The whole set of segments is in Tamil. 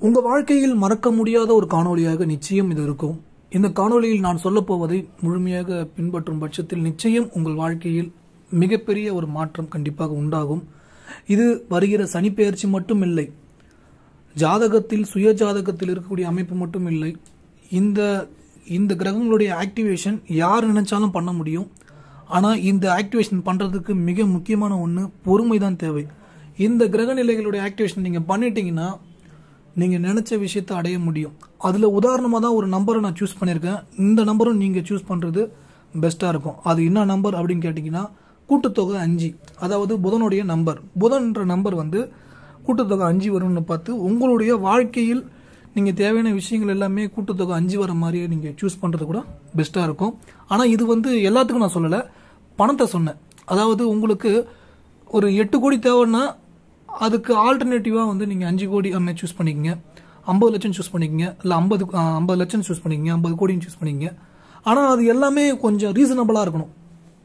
உங்க வாழ்க்கையில் மறக்க முடியாத ஒரு காணொளியாக நிச்சயம் இது இருக்கும் இந்த காணொளியில் நான் சொல்லப் போவதை முழுமையாக பின்பற்றும் பட்சத்தில் நிச்சயம் உங்கள் வாழ்க்கையில் மிகப்பெரிய ஒரு மாற்றம் கண்டிப்பாக உண்டாகும் இது வருகிற சனிப்பெயர்ச்சி மட்டும் இல்லை ஜாதகத்தில் சுய ஜாதகத்தில் இருக்கக்கூடிய அமைப்பு மட்டும் இல்லை இந்த இந்த கிரகங்களுடைய ஆக்டிவேஷன் யார் நினைச்சாலும் பண்ண முடியும் ஆனால் இந்த ஆக்டிவேஷன் பண்ணுறதுக்கு மிக முக்கியமான ஒன்று பொறுமை தான் தேவை இந்த கிரக நிலைகளுடைய ஆக்டிவேஷன் நீங்கள் பண்ணிட்டீங்கன்னா நீங்கள் நினச்ச விஷயத்தை அடைய முடியும் அதில் உதாரணமாக தான் ஒரு நம்பரை நான் சூஸ் பண்ணியிருக்கேன் இந்த நம்பரும் நீங்கள் சூஸ் பண்ணுறது பெஸ்ட்டாக இருக்கும் அது என்ன நம்பர் அப்படின்னு கேட்டிங்கன்னா கூட்டுத்தொகை அஞ்சு அதாவது புதனுடைய நம்பர் புதன்ற நம்பர் வந்து கூட்டுத்தொகை அஞ்சு வரும்னு பார்த்து உங்களுடைய வாழ்க்கையில் நீங்கள் தேவையான விஷயங்கள் எல்லாமே கூட்டுத்தொகை அஞ்சு வர மாதிரியே நீங்கள் சூஸ் பண்ணுறது கூட பெஸ்ட்டாக இருக்கும் ஆனால் இது வந்து எல்லாத்துக்கும் நான் சொல்லலை பணத்தை சொன்னேன் அதாவது உங்களுக்கு ஒரு எட்டு கோடி தேவைன்னா அதுக்கு ஆல்டர்னேட்டிவாக வந்து நீங்கள் அஞ்சு கோடி அந்த சூஸ் பண்ணிக்கங்க ஐம்பது லட்சம் சூஸ் பண்ணிக்கங்க இல்லை ஐம்பது ஐம்பது லட்சம் சூஸ் பண்ணிக்கங்க ஐம்பது கோடின்னு சூஸ் பண்ணிக்கங்க ஆனால் அது எல்லாமே கொஞ்சம் ரீசனபிளாக இருக்கணும்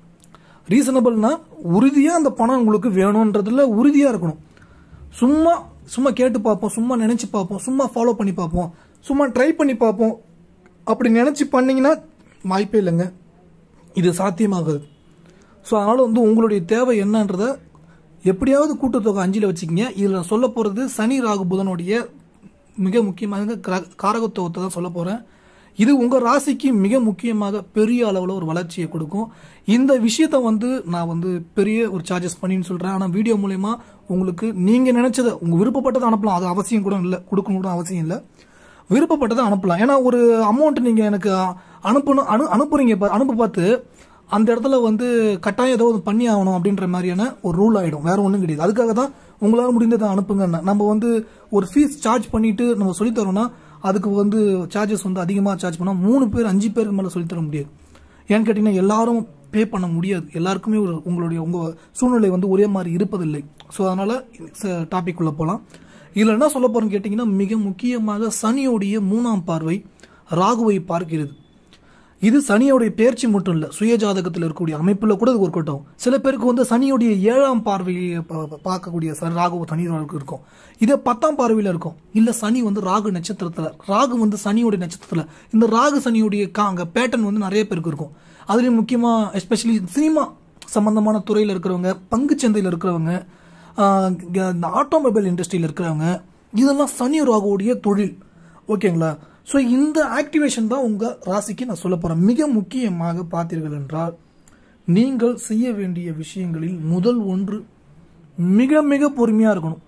ரீசனபிள்னா உறுதியாக அந்த பணம் உங்களுக்கு வேணுன்றதுல உறுதியாக இருக்கணும் சும்மா சும்மா கேட்டு பார்ப்போம் சும்மா நினச்சி பார்ப்போம் சும்மா ஃபாலோ பண்ணி பார்ப்போம் சும்மா ட்ரை பண்ணி பார்ப்போம் அப்படி நினச்சி பண்ணீங்கன்னா வாய்ப்பே இல்லைங்க இது சாத்தியமாகாது ஸோ அதனால் வந்து உங்களுடைய தேவை என்னன்றதை எப்படியாவது கூட்டுத்தொகை அஞ்சில் வச்சுக்கிங்க இதில் நான் சொல்ல போகிறது சனி ராகு புதனுடைய மிக முக்கியமாக கிர- காரகத்துவத்தை தான் சொல்ல போகிறேன் இது உங்கள் ராசிக்கு மிக முக்கியமாக பெரிய அளவில் ஒரு வளர்ச்சியை கொடுக்கும் இந்த விஷயத்தை வந்து நான் வந்து பெரிய ஒரு சார்ஜஸ் பண்ணின்னு சொல்கிறேன் ஆனால் வீடியோ மூலயமா உங்களுக்கு நீங்கள் நினச்சதை உங்கள் விருப்பப்பட்டதை அனுப்பலாம் அது அவசியம் கூட இல்லை கொடுக்கணும் கூட அவசியம் இல்லை விருப்பப்பட்டதை அனுப்பலாம் ஏன்னா ஒரு அமௌண்ட் நீங்கள் எனக்கு அனுப்பணும் அனு அனுப்புறீங்க பா- அனுப்ப பார்த்து அந்த இடத்துல வந்து கட்டாயம் ஏதோ ஒன்று பண்ணி ஆகணும் அப்படின்ற மாதிரியான ஒரு ரூல் ஆகிடும் வேற ஒன்றும் கிடையாது அதுக்காக தான் உங்களால் முடிந்ததை அனுப்புங்க நம்ம வந்து ஒரு ஃபீஸ் சார்ஜ் பண்ணிட்டு நம்ம சொல்லித் தரோம்னா அதுக்கு வந்து சார்ஜஸ் வந்து அதிகமாக சார்ஜ் பண்ணால் மூணு பேர் அஞ்சு பேருக்கு மேலே சொல்லித் தர முடியாது ஏன்னு கேட்டிங்கன்னா எல்லாரும் பே பண்ண முடியாது எல்லாருக்குமே ஒரு உங்களுடைய உங்கள் சூழ்நிலை வந்து ஒரே மாதிரி இருப்பதில்லை ஸோ அதனால் டாபிக் உள்ள போகலாம் இதில் என்ன சொல்ல போகிறேன்னு கேட்டிங்கன்னா மிக முக்கியமாக சனியோடைய மூணாம் பார்வை ராகுவை பார்க்கிறது இது சனியோடைய பெயர்ச்சி மட்டும் இல்லை சுய ஜாதகத்தில் இருக்கக்கூடிய அமைப்பில் கூட இது ஒர்க் அவுட் ஆகும் சில பேருக்கு வந்து சனியோடைய ஏழாம் பார்வையை பா- பா- பார்க்கக்கூடிய ச- ராகு சனி ராகு இருக்கும் இதே பத்தாம் பார்வையில் இருக்கும் இல்லை சனி வந்து ராகு நட்சத்திரத்தில் ராகு வந்து சனியோடைய நட்சத்திரத்தில் இந்த ராகு சனியோடைய கா அங்கே பேட்டர்ன் வந்து நிறைய பேருக்கு இருக்கும் அதுலேயும் முக்கியமாக எஸ்பெஷலி சினிமா சம்பந்தமான துறையில் இருக்கிறவங்க பங்குச்சந்தையில் இருக்கிறவங்க ஆஹ் க- இந்த ஆட்டோமொபைல் இண்டஸ்ட்ரியில் இருக்கிறவங்க இதெல்லாம் சனி ராகுவோடைய தொழில் ஓகேங்களா ஸோ இந்த ஆக்டிவேஷன் தான் உங்கள் ராசிக்கு நான் சொல்ல போகிறேன் மிக முக்கியமாக பார்த்தீர்கள் என்றால் நீங்கள் செய்ய வேண்டிய விஷயங்களில் முதல் ஒன்று மிக மிக பொறுமையாக இருக்கணும்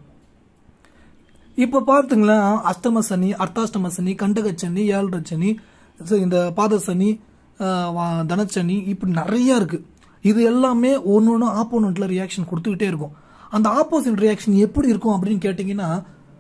இப்போ பார்த்துங்களேன் அஷ்டம சனி அர்த்தாஷ்டம சனி கண்டக சனி ஏழரை சனி so இந்த பாத சனி ஆஹ் வா- தனச்சனி இப்படி நிறைய இருக்கு இது எல்லாமே ஒன்று ஒன்று ஆப்போனண்ட்ல ரியாக்ஷன் கொடுத்துக்கிட்டே இருக்கும் அந்த ஆப்போசிட் ரியாக்ஷன் எப்படி இருக்கும் அப்படின்னு கேட்டிங்கன்னா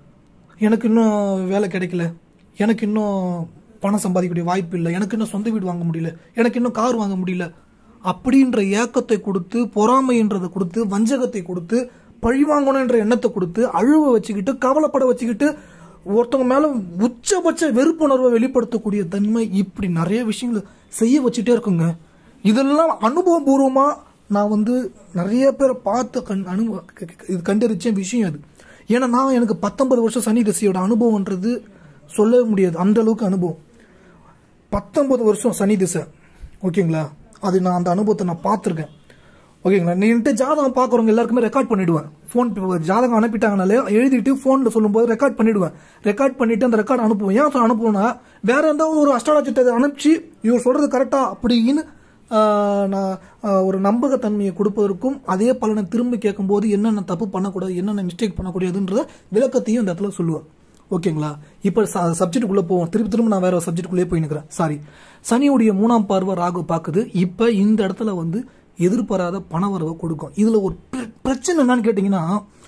எனக்கு இன்னும் வேலை கிடைக்கல எனக்கு இன்னும் பணம் சம்பாதிக்கக்கூடிய வாய்ப்பு இல்லை எனக்கு இன்னும் சொந்த வீடு வாங்க முடியல எனக்கு இன்னும் கார் வாங்க முடியல அப்படின்ற ஏக்கத்தை கொடுத்து பொறாமைன்றதை கொடுத்து வஞ்சகத்தை கொடுத்து பழி வாங்கணுன்ற எண்ணத்தை கொடுத்து அழுவ வச்சுக்கிட்டு கவலைப்பட வச்சுக்கிட்டு ஒருத்தவங்க மேல உச்சபட்ச வெறுப்புணர்வை வெளிப்படுத்தக்கூடிய தன்மை இப்படி நிறைய விஷயங்களை செய்ய வச்சுட்டே இருக்குங்க இதெல்லாம் அனுபவபூர்வமா நான் வந்து நிறைய பேரை பார்த்து கண் அனுபவ க- க- இது கண்டறிச்ச விஷயம் அது ஏன்னா நான் எனக்கு பத்தொன்பது வருஷம் சனி திசையோட அனுபவம்ன்றது சொல்லவே முடியாது அந்த அளவுக்கு அனுபவம் பத்தொன்பது வருஷம் சனி திசை ஓகேங்களா அது நான் அந்த அனுபவத்தை நான் பார்த்துருக்கேன் ஓகேங்களா நீன்ட்டு ஜாதகம் பார்க்குறவங்க எல்லாருக்குமே ரெக்கார்ட் பண்ணிடுவேன் ஃபோன் ஜாதகம் அனுப்பிட்டாங்கனாலே எழுதிட்டு ஃபோனில் சொல்லும்போது ரெக்கார்ட் பண்ணிடுவேன் ரெக்கார்ட் பண்ணிட்டு அந்த ரெக்கார்ட் அனுப்புவேன் ஏன் சார் அனுப்புவேன்னா வேற ஏதாவது ஒரு அஸ்ட்ராலஜிட்ட அனுப்பிச்சு இவர் சொல்றது கரெக்டா அப்படின்னு ஆஹ், நான் ஆஹ், ஒரு நம்பகத்தன்மையை கொடுப்பதற்கும் அதே பலனை திரும்பி கேட்கும்போது என்னென்ன தப்பு பண்ணக்கூடாது என்னென்ன மிஸ்டேக் பண்ணக்கூடாதுன்ற விளக்கத்தையும் இந்த இடத்துல சொல்லுவேன் ஓகேங்களா இப்போ சப்ஜெக்டுக்குள்ளே போவோம் திருப்பி திரும்ப நான் வேற ஒரு சப்ஜெக்டுக்குள்ளே போய் நிற்கிறேன் சாரி சனியுடைய மூணாம் பார்வை ராகு பார்க்குது இப்போ இந்த இடத்துல வந்து எதிர்பாராத பணவரவை கொடுக்கும் இதில் ஒரு பிர- பிரச்சனை என்னன்னு கேட்டிங்கன்னா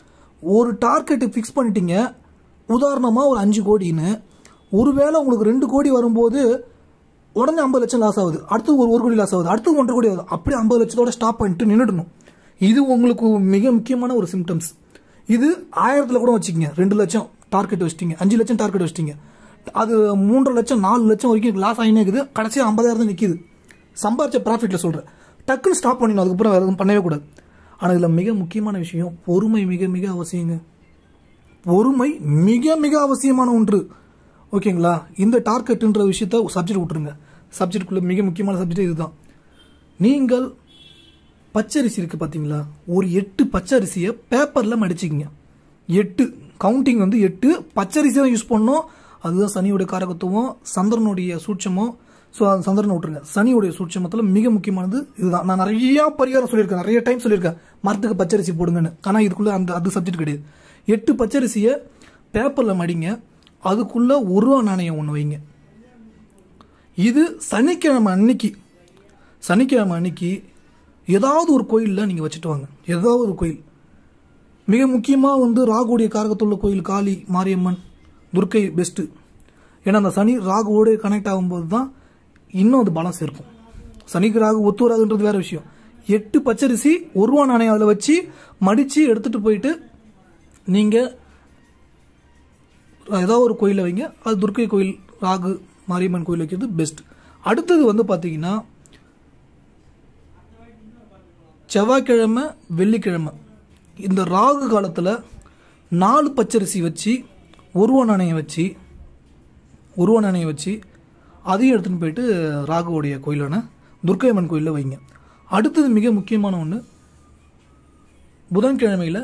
ஒரு டார்கெட்டு ஃபிக்ஸ் பண்ணிட்டீங்க உதாரணமாக ஒரு அஞ்சு கோடின்னு ஒருவேளை உங்களுக்கு ரெண்டு கோடி வரும்போது உடனே ஐம்பது லட்சம் லாஸ் ஆகுது அடுத்து ஒரு ஒரு கோடி லாஸ் ஆகுது அடுத்து ஒன்றரை கோடி ஆகுது அப்படியே ஐம்பது லட்சத்தோட ஸ்டாப் பண்ணிட்டு நின்றுடணும் இது உங்களுக்கு மிக முக்கியமான ஒரு சிம்டம்ஸ் இது ஆயிரத்தில் கூட வச்சுக்கோங்க ரெண்டு லட்சம் டார்கெட் வச்சிட்டீங்க அஞ்சு லட்சம் டார்கெட் வச்சிட்டீங்க அது மூன்றரை லட்சம் நாலு லட்சம் வரைக்கும் லாஸ் ஆகினே இருக்குது கடைசியாக ஐம்பதாயிரம் தான் நிற்கிது சம்பாரிச்ச ப்ராஃபிட்டில் சொல்கிறேன் டக்குன்னு ஸ்டாப் பண்ணிடணும் அதுக்கப்புறம் வேறு எதுவும் பண்ணவே கூடாது ஆனால் இதில் மிக முக்கியமான விஷயம் பொறுமை மிக மிக அவசியங்க பொறுமை மிக மிக அவசியமான ஒன்று ஓகேங்களா இந்த டார்கெட்டுன்ற விஷயத்த சப்ஜெக்ட் விட்டுருங்க சப்ஜெக்டுக்குள்ள மிக முக்கியமான சப்ஜெக்ட் இதுதான் நீங்கள் பச்சரிசி இருக்கு பார்த்தீங்களா ஒரு எட்டு பச்சரிசியை பேப்பரில் மடிச்சிக்கங்க எட்டு கவுண்டிங் வந்து எட்டு பச்சரிசி தான் யூஸ் பண்ணோம் அதுதான் சனியோட காரகத்துவம் சந்திரனுடைய சூட்சமம் ஸோ அது சந்திரனை விட்டுருங்க சனியுடைய சூட்சமத்தில் மிக முக்கியமானது இதுதான் நான் நிறைய பரிகாரம் சொல்லியிருக்கேன் நிறைய டைம் சொல்லியிருக்கேன் மரத்துக்கு பச்சரிசி போடுங்கன்னு ஆனால் இதுக்குள்ள அந்த அது சப்ஜெக்ட் கிடையாது எட்டு பச்சரிசியை பேப்பரில் மடிங்க அதுக்குள்ள ஒரு ரூபா நாணயம் ஒன்று வைங்க இது சனிக்கிழமை அன்னைக்கு சனிக்கிழமை அன்னைக்கு ஏதாவது ஒரு கோயிலில் நீங்கள் வச்சுட்டு வாங்க ஏதாவது ஒரு கோயில் மிக முக்கியமாக வந்து ராகுடைய காரகத்துள்ள கோயில் காளி மாரியம்மன் துர்க்கை பெஸ்ட்டு ஏன்னா அந்த சனி ராகுவோட கனெக்ட் ஆகும்போது தான் இன்னும் அது பலம் சேர்க்கும் சனிக்கு ராகு ஒத்து வராதுன்றது வேற விஷயம் எட்டு பச்சரிசி ஒரு ரூபா நாணயம் அதில் வச்சு மடித்து எடுத்துகிட்டு போயிட்டு நீங்கள் ஏதாவது ஒரு கோயிலில் வைங்க அது துர்க்கை கோயில் ராகு மாரியம்மன் கோயில் வைக்கிறது பெஸ்ட் அடுத்தது வந்து பார்த்தீங்கன்னா செவ்வாய்க்கிழமை வெள்ளிக்கிழமை இந்த ராகு காலத்தில் நாலு பச்சரிசி வச்சு உருவ நாணயம் வச்சு உருவ நாணயம் வச்சு அதையும் எடுத்துன்னு போயிட்டு ராகுவோடைய கோயிலான துர்க்கையம்மன் கோயிலில் வைங்க அடுத்தது மிக முக்கியமான ஒன்று புதன்கிழமையில்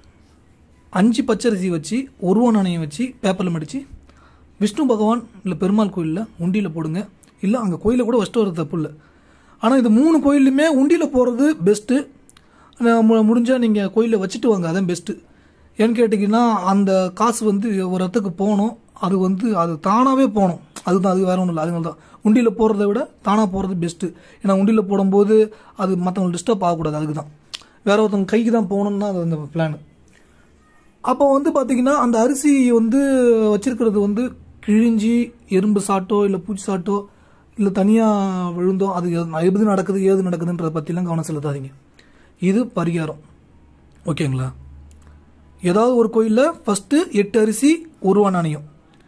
அஞ்சு பச்சரிசி வச்சு உருவ நாணயம் வச்சு பேப்பரில் மடித்து விஷ்ணு பகவான் இல்லை பெருமாள் கோயிலில் உண்டியில் போடுங்க இல்லை அங்கே கோயிலில் கூட வச்சுட்டு வர்றது தப்பு இல்லை ஆனால் இது மூணு கோயிலுமே உண்டியில் போகிறது பெஸ்ட்டு முடிஞ்சால் நீங்கள் கோயிலில் வச்சுட்டு வாங்க அதான் பெஸ்ட்டு ஏன்னு கேட்டிங்கன்னா அந்த காசு வந்து ஒரு இடத்துக்கு போகணும் அது வந்து அது தானாகவே போகணும் அதுதான் அது வேற ஒன்றும் இல்லை அதனால தான் உண்டியில் போகிறத விட தானாக போகிறது பெஸ்ட்டு ஏன்னா உண்டியில் போடும்போது அது மற்றவங்க டிஸ்டர்ப் ஆகக்கூடாது அதுக்கு தான் வேற ஒருத்தவங்க கைக்கு தான் போகணுன்னு தான் அது அந்த பிளான் அப்போ வந்து பார்த்தீங்கன்னா அந்த அரிசி வந்து வச்சிருக்கிறது வந்து கிழிஞ்சி எறும்பு சாட்டோ இல்லை பூச்சி சாட்டோ இல்லை தனியாக விழுந்தோ அது எது- எது நடக்குது ஏது நடக்குதுன்றதை பற்றிலாம் கவனம் செலுத்தாதீங்க இது பரிகாரம் ஓகேங்களா ஏதாவது ஒரு கோயிலில் ஃபஸ்ட்டு எட்டு அரிசி ஒரு ரூபா நாணயம்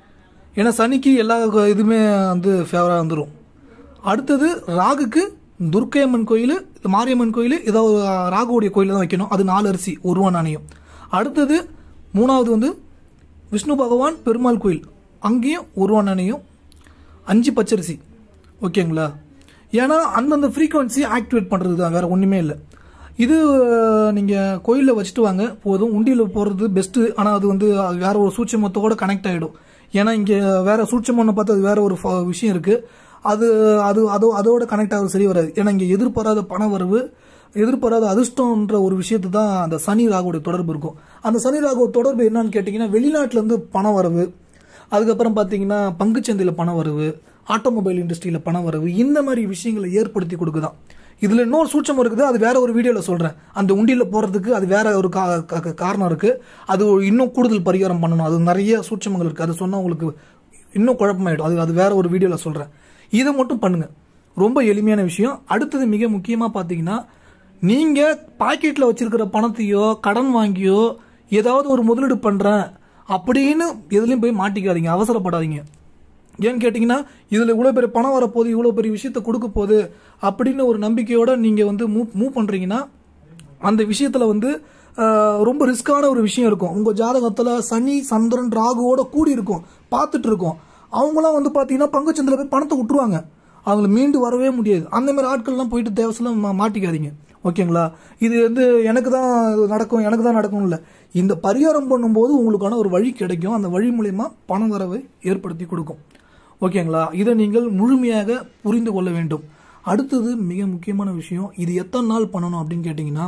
ஏன்னா சனிக்கு எல்லா கோ- இதுவுமே வந்து ஃபேவராக வந்துடும் அடுத்தது ராகுக்கு துர்க்கையம்மன் கோயில் மாரியம்மன் கோயில் ஏதாவது ஒரு ராகுவுடைய கோயிலில் தான் வைக்கணும் அது நாலு அரிசி ஒரு ரூபா நாணயம் அடுத்தது மூணாவது வந்து விஷ்ணு பகவான் பெருமாள் கோயில் அங்கேயும் ஒரு ரூபா நாணயம் அஞ்சு பச்சரிசி ஓகேங்களா ஏன்னா அந்தந்த ஃப்ரீக்குவன்சி ஆக்டிவேட் பண்ணுறது தான் வேறு ஒன்றுமே இல்லை இது நீங்கள் கோயிலில் வச்சுட்டு வாங்க போதும் உண்டியில் போடுறது பெஸ்ட்டு ஆனால் அது வந்து அது வேற ஒரு சூட்சமத்தோட கனெக்ட் ஆகிடும் ஏன்னா இங்கே வேற சூட்சமம்னு பார்த்து அது வேற ஒரு ஃப- விஷயம் இருக்குது அது அது அதோ அதோட கனெக்ட் ஆகிறது சரி வராது ஏன்னா இங்கே எதிர்பாராத பண வரவு எதிர்பாராத அதிர்ஷ்டம்ன்ற ஒரு விஷயத்து தான் அந்த சனி ராகுவோட தொடர்பு இருக்கும் அந்த சனி ராகுவோட தொடர்பு என்னன்னு கேட்டிங்கன்னா வெளிநாட்டிலேருந்து பண வரவு அதுக்கப்புறம் பார்த்தீங்கன்னா பங்குச்சந்தையில் பண வரவு ஆட்டோமொபைல் இண்டஸ்ட்ரியில் பண வரவு இந்த மாதிரி விஷயங்களை ஏற்படுத்தி கொடுக்குதான் இதில் இன்னொரு சூட்சம் இருக்குது அது வேற ஒரு வீடியோவில் சொல்கிறேன் அந்த உண்டியில் போகிறதுக்கு அது வேற ஒரு கா கா- கா- காரணம் இருக்குது அது ஒரு இன்னும் கூடுதல் பரிகாரம் பண்ணணும் அது நிறைய சூட்சமங்கள் இருக்குது அது சொன்னால் உங்களுக்கு இன்னும் குழப்பமாயிடும் அது அது வேற ஒரு வீடியோவில் சொல்கிறேன் இதை மட்டும் பண்ணுங்க ரொம்ப எளிமையான விஷயம் அடுத்தது மிக முக்கியமாக பார்த்தீங்கன்னா நீங்கள் பாக்கெட்டில் வச்சிருக்கிற பணத்தையோ கடன் வாங்கியோ ஏதாவது ஒரு முதலீடு பண்ணுறேன் அப்படின்னு எதுலையும் போய் மாட்டிக்காதீங்க அவசரப்படாதீங்க ஏன்னு கேட்டிங்கன்னா இதில் இவ்வளோ பெரிய பணம் வரப்போகுது இவ்வளோ பெரிய விஷயத்த கொடுக்க போகுது அப்படின்னு ஒரு நம்பிக்கையோட நீங்கள் வந்து மூவ் மூவ் பண்ணுறீங்கன்னா அந்த விஷயத்தில் வந்து ஆஹ், ரொம்ப ரிஸ்கான ஒரு விஷயம் இருக்கும் உங்கள் ஜாதகத்தில் சனி சந்திரன் ராகுவோட கூடி இருக்கும் பார்த்துட்டு இருக்கோம் அவங்களாம் வந்து பார்த்தீங்கன்னா பங்குச்சந்தையில் போய் பணத்தை விட்டுருவாங்க அவங்கள மீண்டு வரவே முடியாது அந்த மாதிரி ஆட்கள்லாம் போயிட்டு தேவசெல்லாம் மா- மாட்டிக்காதீங்க ஓகேங்களா இது வந்து எனக்கு தான் இது நடக்கும் எனக்கு தான் நடக்கும் இல்லை இந்த பரிகாரம் பண்ணும்போது உங்களுக்கான ஒரு வழி கிடைக்கும் அந்த வழி மூலயமா பண வரவை ஏற்படுத்தி கொடுக்கும் ஓகேங்களா இதை நீங்கள் முழுமையாக புரிந்து கொள்ள வேண்டும் அடுத்தது மிக முக்கியமான விஷயம் இது எத்தனை நாள் பண்ணணும் அப்படின்னு கேட்டிங்கன்னா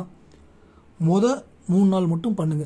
முத மூணு நாள் மட்டும் பண்ணுங்க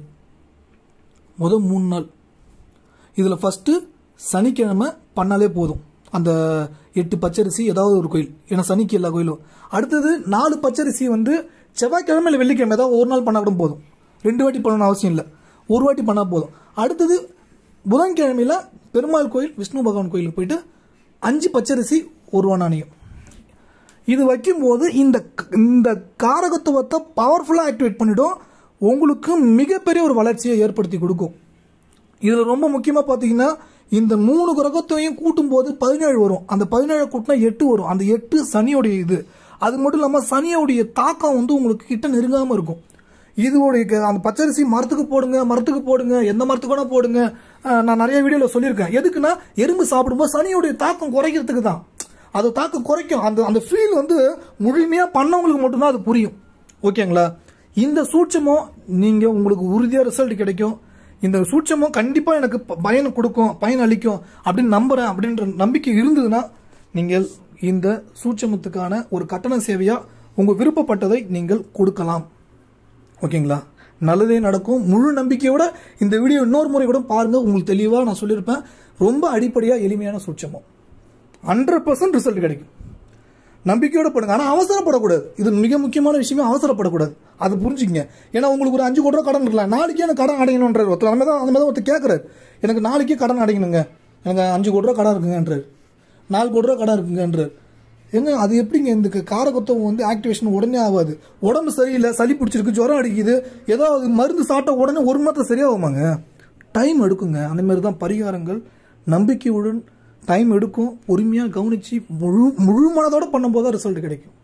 முத மூணு நாள் இதில் ஃபஸ்ட்டு சனிக்கிழமை பண்ணாலே போதும் அந்த எட்டு பச்சரிசி ஏதாவது ஒரு கோயில் ஏன்னா சனிக்கு எல்லா கோயிலும் அடுத்தது நாலு பச்சரிசி வந்து செவ்வாய்க்கிழமை இல்லை வெள்ளிக்கிழமை ஏதாவது ஒரு நாள் பண்ணால் கூட போதும் ரெண்டு வாட்டி பண்ணணும்னு அவசியம் இல்லை ஒரு வாட்டி பண்ணால் போதும் அடுத்தது புதன்கிழமையில் பெருமாள் கோயில் விஷ்ணு பகவான் கோயிலுக்கு போயிட்டு அஞ்சு பச்சரிசி ஒரு ரூபா நாணயம் இது வைக்கும்போது இந்த இந்த காரகத்துவத்தை பவர்ஃபுல்லாக ஆக்டிவேட் பண்ணிடும் உங்களுக்கு மிகப்பெரிய ஒரு வளர்ச்சியை ஏற்படுத்தி கொடுக்கும் இதில் ரொம்ப முக்கியமாக பார்த்தீங்கன்னா இந்த மூணு கிரகத்தையும் கூட்டும்போது பதினேழு வரும் அந்த பதினேழு கூட்டினா எட்டு வரும் அந்த எட்டு சனியோடைய இது அது மட்டும் இல்லாமல் சனியோடைய தாக்கம் வந்து உங்களுக்கு கிட்ட நெருங்காமல் இருக்கும் இதோடைய க- அந்த பச்சரிசி மரத்துக்கு போடுங்க மரத்துக்கு போடுங்க எந்த மரத்துக்கு வேணா போடுங்க அஹ், நான் நிறைய வீடியோல சொல்லியிருக்கேன் எதுக்குன்னா எறும்பு சாப்பிடும்போது சனியோடைய தாக்கம் குறைக்கிறதுக்கு தான் அது தாக்கம் குறைக்கும் அந்த அந்த ஃபீல் வந்து முழுமையா பண்ணவங்களுக்கு மட்டும்தான் அது புரியும் ஓகேங்களா இந்த சூட்சமும் நீங்க உங்களுக்கு உறுதியா ரிசல்ட் கிடைக்கும் இந்த சூட்சமும் கண்டிப்பா எனக்கு ப- பயன் கொடுக்கும் பயன் அளிக்கும் அப்படின்னு நம்புறேன் அப்படின்ற நம்பிக்கை இருந்ததுன்னா நீங்கள் இந்த சூட்சமத்துக்கான ஒரு கட்டண சேவையா உங்க விருப்பப்பட்டதை நீங்கள் கொடுக்கலாம் ஓகேங்களா நல்லதே நடக்கும் முழு நம்பிக்கையோட இந்த வீடியோ இன்னொரு முறை கூட பாருங்க உங்களுக்கு தெளிவா நான் சொல்லியிருப்பேன் ரொம்ப அடிப்படையா எளிமையான சூட்சமம் ஹண்ட்ரட் பர்சன்ட் ரிசல்ட் கிடைக்கும் நம்பிக்கையோட பண்ணுங்க ஆனால் அவசரப்படக்கூடாது இது மிக முக்கியமான விஷயமே அவசரப்படக்கூடாது அது புரிஞ்சுக்கங்க ஏன்னா உங்களுக்கு ஒரு அஞ்சு கோடி ரூபா கடன் இருக்கலாம் நாளைக்கே எனக்கு கடன் அடையணுன்றார் ஒருத்தர் அந்த மாதிரி தான் அந்த மாதிரி தான் ஒருத்தர் கேட்குறாரு எனக்கு நாளைக்கே கடன் அடையணுங்க எனக்கு அஞ்சு கோடி ரூபா கடன் இருக்குங்கன்றார் நாலு கோடி ரூபா கடன் இருக்குங்கன்றார் ஏங்க அது எப்படிங்க இந்த காரகத்துவம் வந்து ஆக்டிவேஷன் உடனே ஆகாது உடம்பு சரியில்லை சளி பிடிச்சிருக்கு ஜுரம் அடிக்குது ஏதாவது மருந்து சாப்பிட்ட உடனே ஒரு மாதம் சரியாகுமாங்க டைம் எடுக்குங்க அந்த மாதிரி தான் பரிகாரங்கள் நம்பிக்கையுடன் டைம் எடுக்கும் பொறுமையாக கவனித்து முழு முழு மனதோட பண்ணும்போது தான் ரிசல்ட் கிடைக்கும்